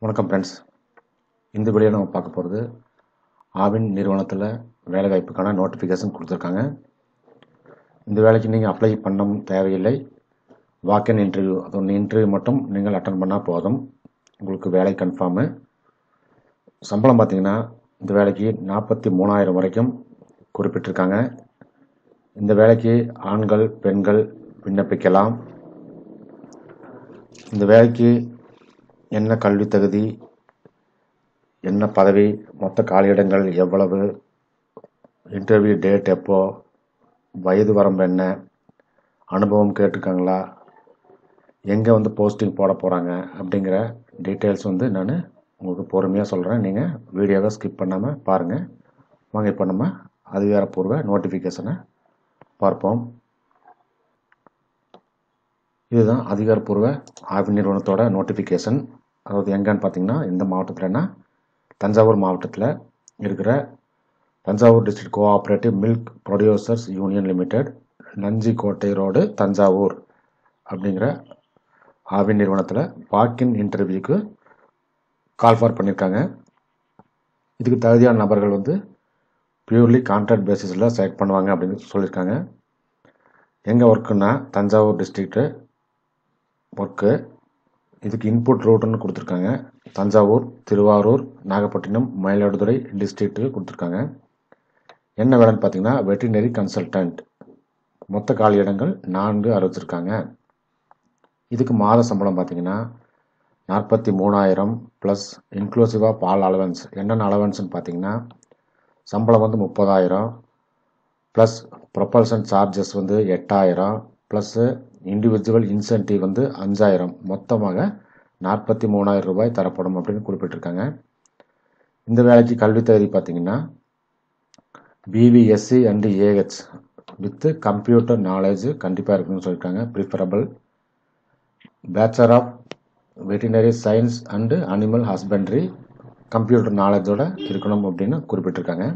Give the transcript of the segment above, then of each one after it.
வணக்கம் ஃப்ரெண்ட்ஸ் இந்த வீடியோ நம்ம பார்க்க போகிறது ஆவின் நிறுவனத்தில் வேலைவாய்ப்புக்கான நோட்டிஃபிகேஷன் கொடுத்துருக்காங்க இந்த வேலைக்கு நீங்கள் அப்ளை பண்ண தேவையில்லை வாக்கன் இன்டர்வியூ அது ஒன்று இன்டர்வியூ மட்டும் நீங்கள் அட்டன் பண்ணால் போதும் உங்களுக்கு வேலை கன்ஃபார்மு சம்பளம் பார்த்தீங்கன்னா இந்த வேலைக்கு நாற்பத்தி மூணாயிரம் வரைக்கும் குறிப்பிட்டிருக்காங்க இந்த வேலைக்கு ஆண்கள் பெண்கள் விண்ணப்பிக்கலாம் இந்த வேலைக்கு என்ன கல்வி தகுதி என்ன பதவி மொத்த காலியிடங்கள் எவ்வளவு இன்டர்வியூ டேட் எப்போ வயது வரம்பு என்ன அனுபவம் கேட்டிருக்காங்களா எங்கே வந்து போஸ்டிங் போட போகிறாங்க அப்படிங்கிற டீட்டெயில்ஸ் வந்து நான் உங்களுக்கு பொறுமையாக சொல்கிறேன் நீங்கள் வீடியோவை ஸ்கிப் பண்ணாமல் பாருங்கள் வாங்க இப்போ நம்ம அதிகாரப்பூர்வ நோட்டிஃபிகேஷனை பார்ப்போம் இதுதான் அதிகாரப்பூர்வ ஆய்வு நிறுவனத்தோட நோட்டிஃபிகேஷன் அதாவது எங்கன்னு பார்த்தீங்கன்னா இந்த மாவட்டத்தில்னா தஞ்சாவூர் மாவட்டத்தில் இருக்கிற Thanjavur district cooperative milk producers union limited Nanjikottai road Thanjavur அப்படிங்கிற ஆவின் நிறுவனத்தில் வாக்கின் இன்டர்வியூக்கு கால் ஃபார் பண்ணியிருக்காங்க இதுக்கு தகுதியான நபர்கள் வந்து பியூர்லி கான்ட்ராக்ட் பேசிஸில் செலக்ட் பண்ணுவாங்க அப்படின்னு சொல்லியிருக்காங்க எங்கே ஒர்க்குன்னா தஞ்சாவூர் டிஸ்ட்ரிக்ட்டு ஒர்க்கு இதுக்கு இன்புட் ரூட்டுன்னு கொடுத்துருக்காங்க தஞ்சாவூர் திருவாரூர் நாகப்பட்டினம் மயிலாடுதுறை டிஸ்ட்ரிக்ட்டுக்கு கொடுத்துருக்காங்க என்ன வேலைன்னு பார்த்தீங்கன்னா வெட்டினரி கன்சல்டன்ட் மொத்த காலி இடங்கள் நான்கு அறிவிச்சிருக்காங்க இதுக்கு மாத சம்பளம் பார்த்தீங்கன்னா நாற்பத்தி மூணாயிரம் ப்ளஸ் இன்க்ளூசிவாக பால் அலவன்ஸ் என்னென்ன அலவன்ஸ்னு பார்த்தீங்கன்னா சம்பளம் வந்து முப்பதாயிரம் ப்ளஸ் ப்ரொபல்சன் சார்ஜஸ் வந்து எட்டாயிரம் ப்ளஸ்ஸு இண்டிவிஜுவல் இன்சென்டிவ் வந்து அஞ்சாயிரம் மொத்தமாக நாற்பத்தி மூணாயிரம் ரூபாய் தரப்படும் அப்படின்னு குறிப்பிட்டிருக்காங்க இந்த வேலைக்கு கல்வி தகுதி பார்த்தீங்கன்னா BVSc and AH with computer knowledge கண்டிப்பாக இருக்குன்னு சொல்லியிருக்காங்க preferable bachelor of veterinary science and animal husbandry computer நாலேஜோட இருக்கணும் அப்படின்னு குறிப்பிட்டிருக்காங்க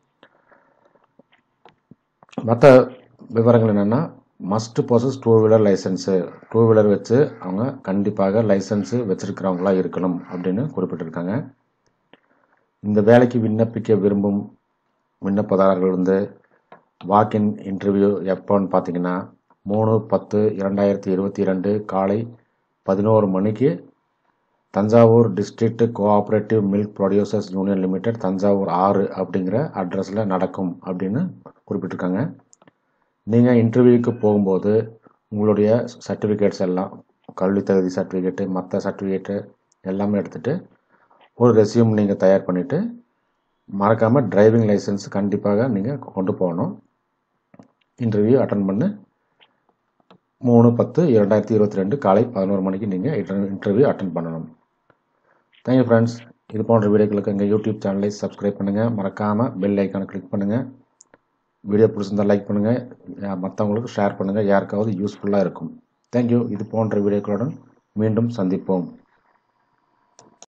மற்ற விவரங்கள் என்னென்னா must process two wheeler licence two wheeler வச்சு அவங்க கண்டிப்பாக லைசன்ஸு வச்சுருக்கிறவங்களா இருக்கணும் அப்படின்னு குறிப்பிட்டிருக்காங்க இந்த வேலைக்கு விண்ணப்பிக்க விரும்பும் விண்ணப்பதாரர்கள் வந்து வாக்கின் இன்டர்வியூ எப்போன்னு பார்த்தீங்கன்னா மூணு பத்து இரண்டாயிரத்தி இருபத்தி ரெண்டு காலை பதினோரு மணிக்கு Thanjavur district cooperative milk producers union limited Thanjavur ஆறு அப்படிங்கிற அட்ரஸில் நடக்கும் அப்படின்னு குறிப்பிட்டிருக்காங்க நீங்கள் இன்டர்வியூக்கு போகும்போது உங்களுடைய சர்டிஃபிகேட்ஸ் எல்லாம் கல்வி தகுதி சர்டிஃபிகேட்டு மற்ற சர்டிஃபிகேட்டு எல்லாமே எடுத்துகிட்டு ஒரு ரெசியூம் நீங்கள் தயார் பண்ணிவிட்டு மறக்காமல் டிரைவிங் லைசன்ஸ் கண்டிப்பாக நீங்கள் கொண்டு போகணும் இன்டர்வியூ அட்டன் பண்ணு மூணு பத்து இரண்டாயிரத்தி இருபத்தி ரெண்டு காலை பதினோரு மணிக்கு நீங்கள் இன்டர்வியூ அட்டன் பண்ணணும் தேங்க்யூ ஃப்ரெண்ட்ஸ் இது போன்ற வீடியோக்களுக்கு எங்கள் யூடியூப் சேனலை சப்ஸ்கிரைப் பண்ணுங்கள் மறக்காமல் பெல் ஐக்கானை கிளிக் பண்ணுங்கள் வீடியோ பிடிச்சிருந்தா லைக் பண்ணுங்கள் மற்றவங்களுக்கு ஷேர் பண்ணுங்கள் யாருக்காவது யூஸ்ஃபுல்லாக இருக்கும் தேங்க்யூ இது போன்ற வீடியோக்களுடன் மீண்டும் சந்திப்போம்